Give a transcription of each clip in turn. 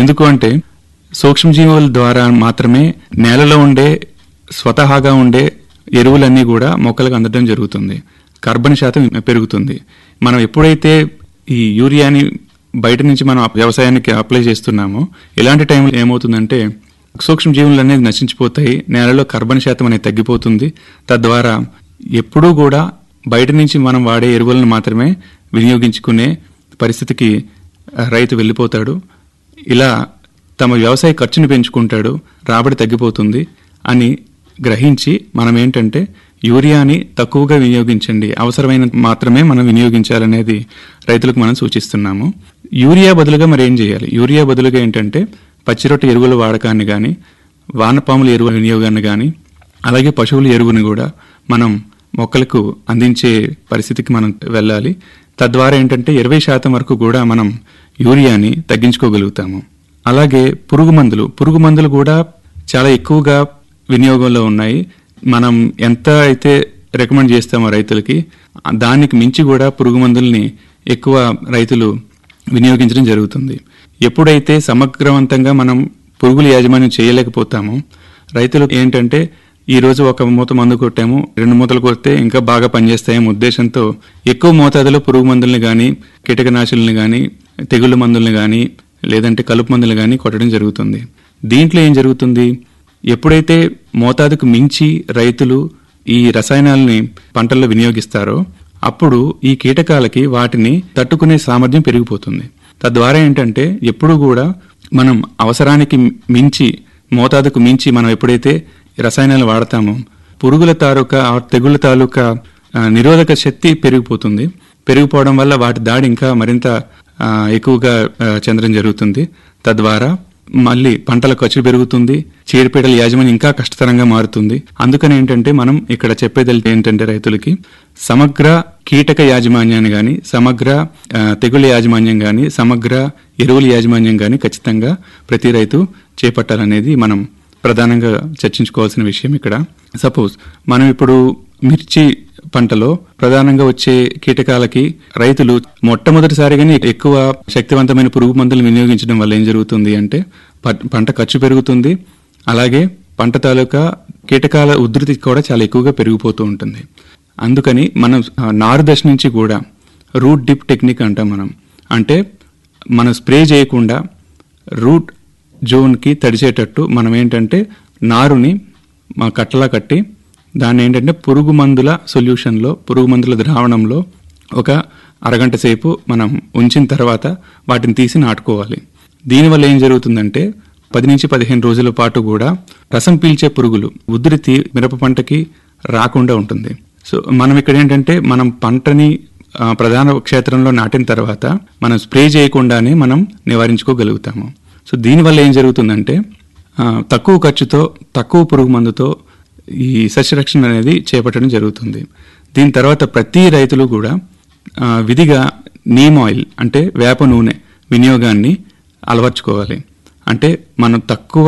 ఎందుకు అంటే సూక్ష్మజీవుల ద్వారా మాత్రమే నేలలో ఉండే స్వతహాగా ఉండే ఎరువులన్నీ కూడా మొక్కలకు అందడం జరుగుతుంది కార్బన్ శాతం పెరుగుతుంది మనం ఎప్పుడైతే ఈ యూరియాని బయట నుంచి మనం వ్యవసాయానికి అప్లై చేస్తున్నామో ఇలాంటి టైంలో ఏమవుతుందంటే సూక్ష్మజీవులు అనేది నశించిపోతాయి నేలలో కార్బన్ శాతం అనేది తగ్గిపోతుంది తద్వారా ఎప్పుడూ కూడా బయట నుంచి మనం వాడే ఎరువులను మాత్రమే వినియోగించుకునే పరిస్థితికి ఆ, రైతు వెళ్ళిపోతాడు ఇలా తమ వ్యవసాయ ఖర్చును పెంచుకుంటాడు రాబడి తగ్గిపోతుంది అని గ్రహించి మనం ఏంటంటే యూరియాని తక్కువగా వినియోగించండి అవసరమైన మాత్రమే మనం వినియోగించాలనేది రైతులకు మనం సూచిస్తున్నాము యూరియా బదులుగా మరి ఏం చేయాలి యూరియా బదులుగా ఏంటంటే పచ్చిరొట్ట ఎరువుల వాడకాన్ని కానీ వానపాముల ఎరువుల వినియోగాన్ని కానీ అలాగే పశువుల ఎరువుని కూడా మనం మొక్కలకు అందించే పరిస్థితికి మనం వెళ్ళాలి తద్వారా ఏంటంటే ఇరవై శాతం వరకు కూడా మనం యూరియాని తగ్గించుకోగలుగుతాము అలాగే పురుగు మందులు పురుగు మందులు కూడా చాలా ఎక్కువగా వినియోగంలో ఉన్నాయి మనం ఎంత అయితే రికమెండ్ చేస్తామో రైతులకి దానికి మించి కూడా పురుగు మందుల్ని ఎక్కువ రైతులు వినియోగించడం జరుగుతుంది ఎప్పుడైతే సమగ్రవంతంగా మనం పురుగుల యాజమాన్యం చేయలేకపోతామో రైతులు ఏంటంటే ఈ రోజు ఒక మూత మందు కొట్టాము రెండు మూతలు కొడితే ఇంకా బాగా పనిచేస్తాయేమో ఉద్దేశంతో ఎక్కువ మోతాదులో పురుగు మందుల్ని కానీ కీటకనాశుల్ని కానీ తెగుళ్ళ మందుల్ని కానీ లేదంటే కలుపు మందులు కానీ కొట్టడం జరుగుతుంది దీంట్లో ఏం జరుగుతుంది ఎప్పుడైతే మోతాదుకు మించి రైతులు ఈ రసాయనాలని పంటల్లో వినియోగిస్తారో అప్పుడు ఈ కీటకాలకి వాటిని తట్టుకునే సామర్థ్యం పెరిగిపోతుంది తద్వారా ఏంటంటే ఎప్పుడు కూడా మనం అవసరానికి మించి మోతాదుకు మించి మనం ఎప్పుడైతే రసాయనాలు వాడతామో పురుగుల తాలూకా ఆ తెగుళ్ళ తాలూకా ఆ, నిరోధక శక్తి పెరిగిపోతుంది పెరిగిపోవడం వల్ల వాటి దాడి ఇంకా మరింత ఆ, ఎక్కువగా ఆ, చెందడం జరుగుతుంది తద్వారా మళ్ళీ పంటల ఖర్చు పెరుగుతుంది చీడపీడల యాజమాన్యం ఇంకా కష్టతరంగా మారుతుంది అందుకని ఏంటంటే మనం ఇక్కడ చెప్పేది ఏంటంటే రైతులకి సమగ్ర కీటక యాజమాన్యాన్ని గాని సమగ్ర ఆ, తెగుళ్ళ యాజమాన్యం గాని సమగ్ర ఎరువుల యాజమాన్యం గాని ఖచ్చితంగా ప్రతి రైతు చేపట్టాలనేది మనం ప్రధానంగా చర్చించుకోవాల్సిన విషయం ఇక్కడ సపోజ్ మనం ఇప్పుడు మిర్చి పంటలో ప్రధానంగా వచ్చే కీటకాలకి రైతులు మొట్టమొదటిసారిగానే ఎక్కువ శక్తివంతమైన పురుగు మందులు వినియోగించడం వల్ల ఏం జరుగుతుంది అంటే ప- పంట ఖర్చు పెరుగుతుంది అలాగే పంట తాలూకా కీటకాల ఉధృతి కూడా చాలా ఎక్కువగా పెరిగిపోతూ ఉంటుంది అందుకని మనం ఆ, నారు దశ నుంచి కూడా రూట్ డిప్ టెక్నిక్ అంటాం మనం అంటే మనం స్ప్రే చేయకుండా రూట్ జోన్కి తడిచేటట్టు మనం ఏంటంటే నారుని మా కట్టలా కట్టి దాన్ని ఏంటంటే పురుగు మందుల సొల్యూషన్లో పురుగు మందుల ద్రావణంలో ఒక అరగంట సేపు మనం ఉంచిన తర్వాత వాటిని తీసి నాటుకోవాలి దీనివల్ల ఏం జరుగుతుందంటే పది నుంచి పదిహేను రోజుల పాటు కూడా రసం పీల్చే పురుగులు ఉధృతి మిరప పంటకి రాకుండా ఉంటుంది సో మనం ఇక్కడ ఏంటంటే మనం పంటని ఆ, ప్రధాన క్షేత్రంలో నాటిన తర్వాత మనం స్ప్రే చేయకుండానే మనం నివారించుకోగలుగుతాము సో దీనివల్ల ఏం జరుగుతుందంటే ఆ, తక్కువ ఖర్చుతో తక్కువ పురుగు మందుతో ఈ సస్యరక్షణ అనేది చేపట్టడం జరుగుతుంది దీని తర్వాత ప్రతి రైతులు కూడా ఆ, విధిగా నీమ్ ఆయిల్ అంటే వేప నూనె వినియోగాన్ని అలవర్చుకోవాలి అంటే మనం తక్కువ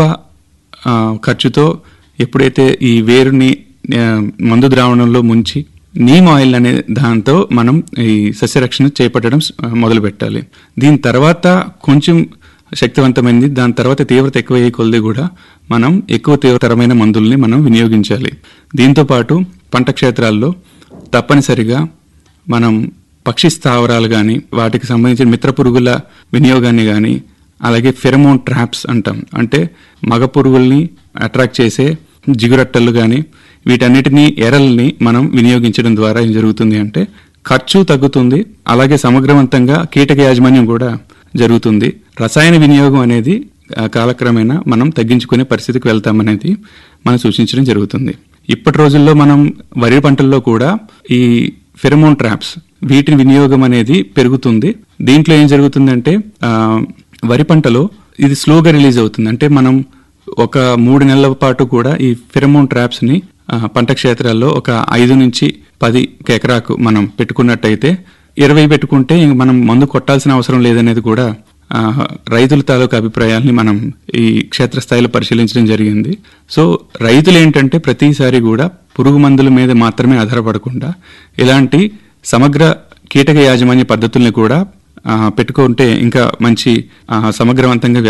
ఆ, ఖర్చుతో ఎప్పుడైతే ఈ వేరుని ఆ, మందు ద్రావణంలో ముంచి నీమ్ ఆయిల్ అనే దాంతో మనం ఈ సస్యరక్షణ చేపట్టడం ఆ, మొదలు పెట్టాలి దీని తర్వాత కొంచెం శక్తివంతమైంది దాని తర్వాత తీవ్రత ఎక్కువ అయ్యే కొలది కూడా మనం ఎక్కువ తీవ్రతరమైన మందుల్ని మనం వినియోగించాలి దీంతో పాటు పంట క్షేత్రాల్లో తప్పనిసరిగా మనం పక్షి స్థావరాలు కానీ వాటికి సంబంధించిన మిత్ర పురుగుల వినియోగాన్ని కానీ అలాగే ఫెరమోన్ ట్రాప్స్ అంటాం అంటే మగ పురుగుల్ని అట్రాక్ట్ చేసే జిగురట్టలు కానీ వీటన్నిటినీ ఎరల్ని మనం వినియోగించడం ద్వారా ఏం జరుగుతుంది అంటే ఖర్చు తగ్గుతుంది అలాగే సమగ్రవంతంగా కీటక యాజమాన్యం కూడా జరుగుతుంది రసాయన వినియోగం అనేది ఆ, కాలక్రమేణా మనం తగ్గించుకునే పరిస్థితికి వెళ్తామనేది మనం సూచించడం జరుగుతుంది ఇప్పటి రోజుల్లో మనం వరి పంటల్లో కూడా ఈ ఫెరమోన్ ట్రాప్స్ వీటి వినియోగం అనేది పెరుగుతుంది దీంట్లో ఏం జరుగుతుందంటే ఆ, వరి పంటలో ఇది స్లోగా రిలీజ్ అవుతుంది అంటే మనం ఒక మూడు నెలల పాటు కూడా ఈ ఫెరమోన్ ట్రాప్స్ ని ఆ, పంట క్షేత్రాల్లో ఒక ఐదు నుంచి పది ఎకరాకు మనం పెట్టుకున్నట్టయితే ఇరవై పెట్టుకుంటే ఇంక మనం మందు కొట్టాల్సిన అవసరం లేదనేది కూడా ఆ, రైతుల తాలూకా అభిప్రాయాల్ని మనం ఈ క్షేత్రస్థాయిలో పరిశీలించడం జరిగింది సో రైతులు ఏంటంటే ప్రతిసారి కూడా పురుగు మందుల మీద మాత్రమే ఆధారపడకుండా ఇలాంటి సమగ్ర కీటక యాజమాన్య పద్ధతుల్ని కూడా ఆ, పెట్టుకుంటే ఇంకా మంచి ఆ, సమగ్రవంతంగా